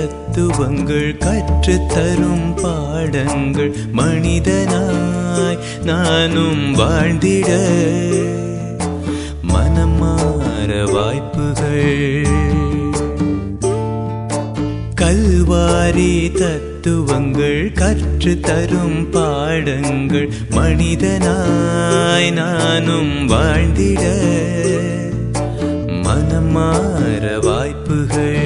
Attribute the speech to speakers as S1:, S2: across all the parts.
S1: தத்துவங்கள் கற்றுத் தரும் பாடங்கள் மனிதனாய் நானும் வாழ்ந்திட மனம் மாற வாய்ப்புகள் கல்வாரி தத்துவங்கள் கற்று தரும் பாடங்கள் மனிதனாய் நானும் வாழ்ந்திட மனம் மாற வாய்ப்புகள்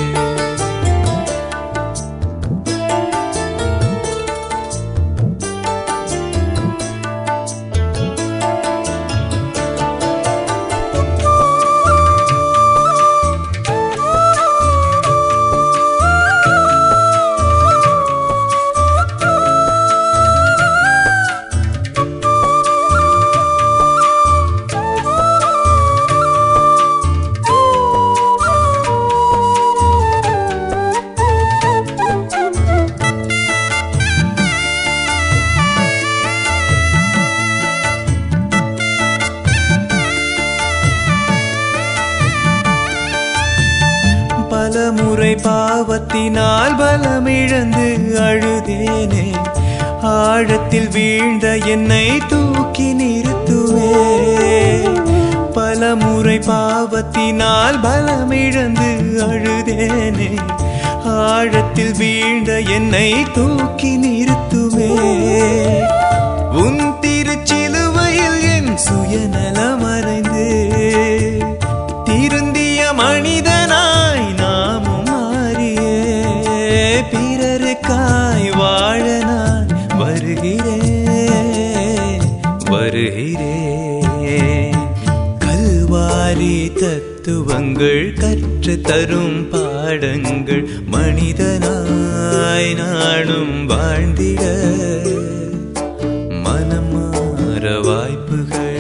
S1: பலமுறை பாவத்தினால் பலமிழந்து அழுதேனே ஆழத்தில் வீழ்ந்த என்னை தூக்கி நிறுத்துவே பலமுறை பாவத்தினால் பலமிழந்து அழுதேனே ஆழத்தில் வீழ்ந்த என்னை தூக்கி நிறுத்துவே உன் திருச்சிலுவையில் என் சுயநலம் மறைந்து திருந்திய மனிதனாய் நாமும் மாறியே பிறருக்காய் வாழ நான் வருகிறேன் வருகிறேன் கல்வாரி தத்துவங்கள் கற்று தரும் பாடங்கள் மனிதனாய் நானும் வாழ்ந்திட மனம் மாற வாய்ப்புகள்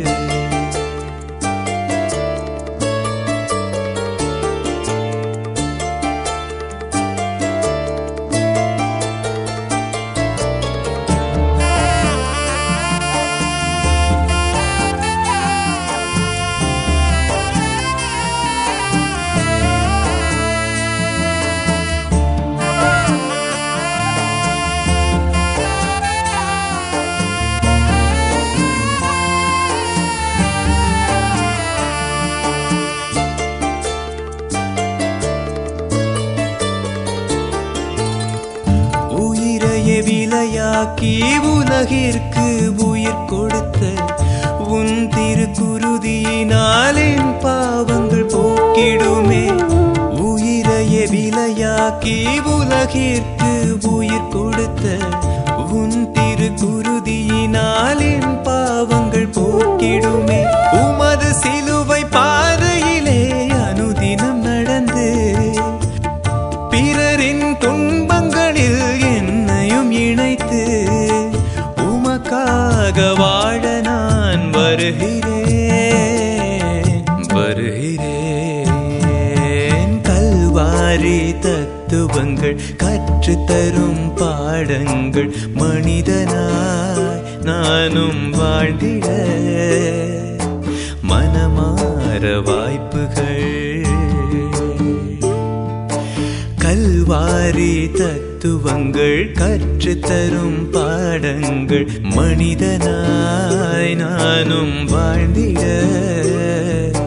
S1: உயிரையே விலையாக்கி உலகிற்கு உயிர் கொடுத்த உன் திருக்குருதியினால் என் பாவங்கள் போக்கிடுமே உயிரையே விலையாக்கி உலகிற்கு உயிர் கொடுத்த உன் திருக்குருதியினால் என் பாவங்கள் போக்கிடுமே உமது சிலுவை பாதையிலே அனுதினம் நடந்து பிறரின் துன்பங்களில் என்னையும் இணைத்து உமக்காக வாழ நான் வருகிறேன் வருகிறேன் கல்வாரி தத்துவங்கள் கற்று தரும் பாடங்கள் மனிதனாய் நானும் வாழ்ந்திட மனமாற வாய்ப்புகள் கல்வாரி தத்துவங்கள் கற்று தரும் பாடங்கள் மனிதனாய் நானும் வாழ்ந்திட